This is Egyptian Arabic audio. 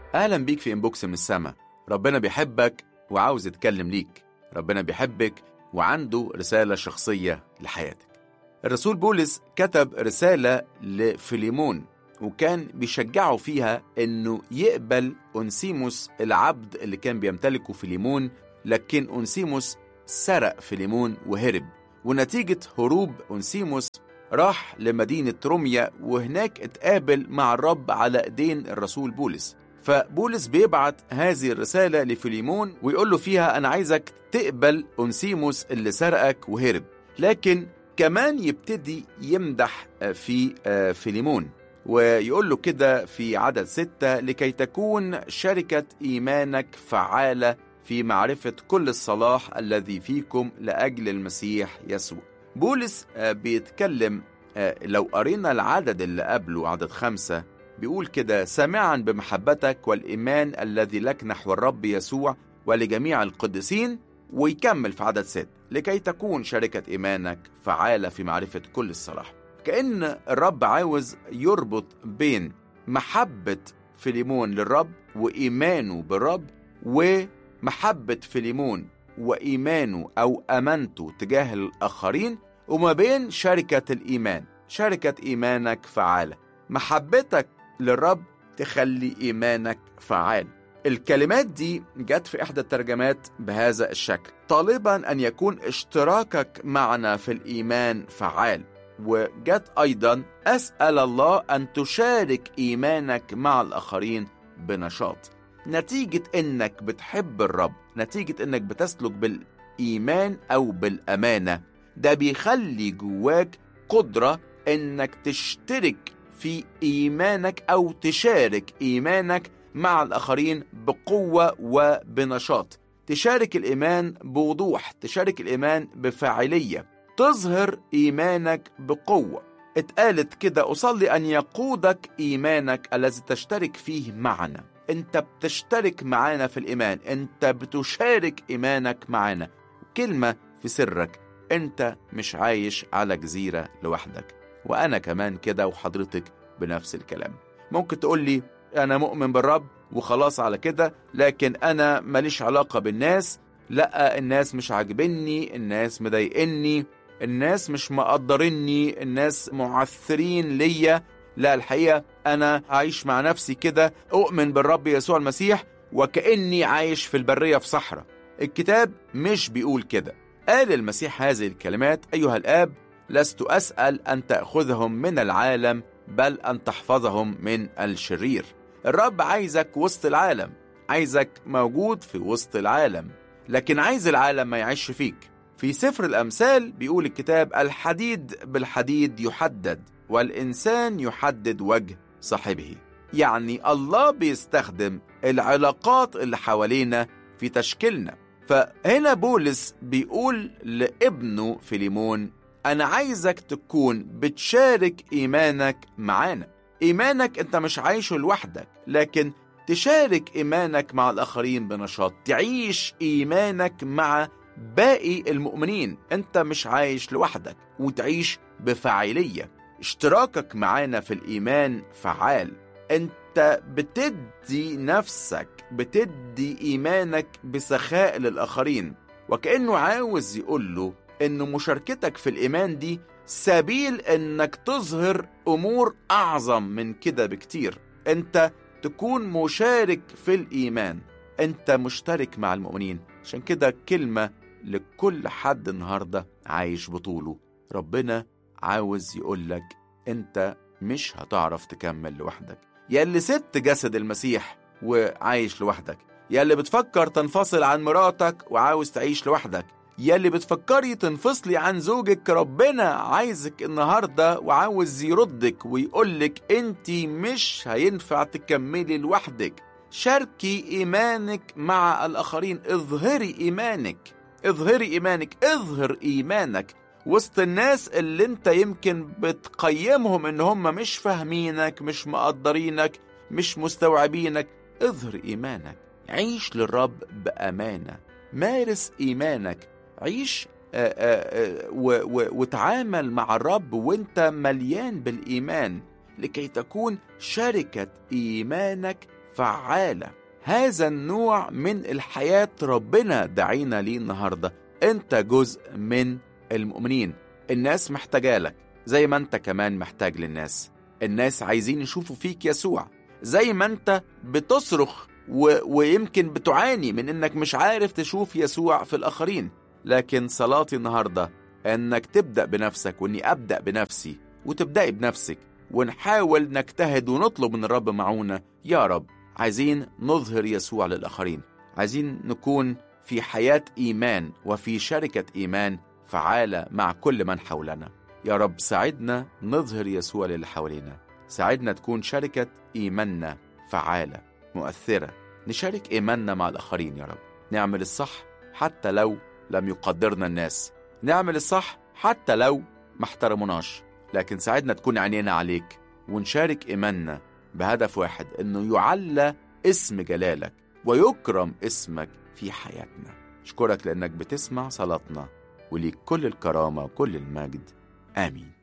أهلا بيك في إنبوكس من السما ربنا بيحبك وعاوز يتكلم ليك ربنا بيحبك وعنده رسالة شخصية لحياتك الرسول بولس كتب رسالة لفيليمون وكان بيشجعه فيها انه يقبل اونسيموس العبد اللي كان بيمتلكه فيليمون لكن اونسيموس سرق فيليمون وهرب ونتيجة هروب اونسيموس راح لمدينة روميا وهناك اتقابل مع الرب على ايدين الرسول بولس فبولس بيبعت هذه الرسالة لفيليمون ويقول له فيها أنا عايزك تقبل أنسيموس اللي سرقك وهرب لكن كمان يبتدي يمدح في فيليمون ويقول له كده في عدد ستة لكي تكون شركة إيمانك فعالة في معرفة كل الصلاح الذي فيكم لأجل المسيح يسوع بولس بيتكلم لو قرينا العدد اللي قبله عدد خمسة بيقول كده سامعا بمحبتك والإيمان الذي لك نحو الرب يسوع ولجميع القديسين ويكمل في عدد ست لكي تكون شركة إيمانك فعالة في معرفة كل الصلاح كأن الرب عاوز يربط بين محبة فيليمون للرب وإيمانه بالرب ومحبة فيليمون وإيمانه أو أمانته تجاه الآخرين وما بين شركة الإيمان شركة إيمانك فعالة محبتك للرب تخلي إيمانك فعال الكلمات دي جت في إحدى الترجمات بهذا الشكل طالبا أن يكون اشتراكك معنا في الإيمان فعال وجت أيضا أسأل الله أن تشارك إيمانك مع الآخرين بنشاط نتيجة إنك بتحب الرب نتيجة إنك بتسلك بالإيمان أو بالأمانة ده بيخلي جواك قدرة إنك تشترك في إيمانك أو تشارك إيمانك مع الآخرين بقوة وبنشاط تشارك الإيمان بوضوح تشارك الإيمان بفاعلية تظهر إيمانك بقوة اتقالت كده أصلي أن يقودك إيمانك الذي تشترك فيه معنا أنت بتشترك معنا في الإيمان أنت بتشارك إيمانك معنا كلمة في سرك أنت مش عايش على جزيرة لوحدك وأنا كمان كده وحضرتك بنفس الكلام ممكن تقول لي أنا مؤمن بالرب وخلاص على كده لكن أنا ماليش علاقة بالناس لا الناس مش عاجبني الناس مضايقني الناس مش مقدريني الناس معثرين ليا لا الحقيقة أنا عايش مع نفسي كده أؤمن بالرب يسوع المسيح وكأني عايش في البرية في صحراء الكتاب مش بيقول كده قال المسيح هذه الكلمات أيها الآب لست أسأل أن تأخذهم من العالم بل أن تحفظهم من الشرير الرب عايزك وسط العالم عايزك موجود في وسط العالم لكن عايز العالم ما يعيش فيك في سفر الأمثال بيقول الكتاب الحديد بالحديد يحدد والإنسان يحدد وجه صاحبه يعني الله بيستخدم العلاقات اللي حوالينا في تشكيلنا فهنا بولس بيقول لابنه فيليمون أنا عايزك تكون بتشارك إيمانك معانا إيمانك أنت مش عايشه لوحدك لكن تشارك إيمانك مع الآخرين بنشاط تعيش إيمانك مع باقي المؤمنين أنت مش عايش لوحدك وتعيش بفاعلية اشتراكك معانا في الإيمان فعال أنت بتدي نفسك بتدي إيمانك بسخاء للآخرين وكأنه عاوز يقول له إن مشاركتك في الإيمان دي سبيل إنك تظهر أمور أعظم من كده بكتير أنت تكون مشارك في الإيمان أنت مشترك مع المؤمنين عشان كده كلمة لكل حد النهاردة عايش بطوله ربنا عاوز يقولك أنت مش هتعرف تكمل لوحدك يا اللي سبت جسد المسيح وعايش لوحدك يا اللي بتفكر تنفصل عن مراتك وعاوز تعيش لوحدك يا اللي بتفكري تنفصلي عن زوجك ربنا عايزك النهارده وعاوز يردك ويقولك انت مش هينفع تكملي لوحدك شاركي ايمانك مع الاخرين اظهري ايمانك اظهري ايمانك اظهر ايمانك وسط الناس اللي انت يمكن بتقيمهم ان هم مش فاهمينك مش مقدرينك مش مستوعبينك اظهر ايمانك عيش للرب بامانه مارس ايمانك عيش آآ آآ وتعامل مع الرب وانت مليان بالايمان لكي تكون شركه ايمانك فعالة هذا النوع من الحياة ربنا دعينا ليه النهاردة انت جزء من المؤمنين الناس محتاجة لك زي ما انت كمان محتاج للناس الناس عايزين يشوفوا فيك يسوع زي ما انت بتصرخ و... ويمكن بتعاني من انك مش عارف تشوف يسوع في الاخرين لكن صلاتي النهارده انك تبدا بنفسك واني ابدا بنفسي وتبداي بنفسك ونحاول نجتهد ونطلب من الرب معونة يا رب عايزين نظهر يسوع للآخرين عايزين نكون في حياة إيمان وفي شركة إيمان فعالة مع كل من حولنا يا رب ساعدنا نظهر يسوع للي حوالينا ساعدنا تكون شركة إيماننا فعالة مؤثرة نشارك إيماننا مع الآخرين يا رب نعمل الصح حتى لو لم يقدرنا الناس نعمل الصح حتى لو ما احترموناش لكن ساعدنا تكون عينينا عليك ونشارك إيماننا بهدف واحد إنه يعلى اسم جلالك ويكرم اسمك في حياتنا أشكرك لأنك بتسمع صلاتنا وليك كل الكرامة وكل المجد آمين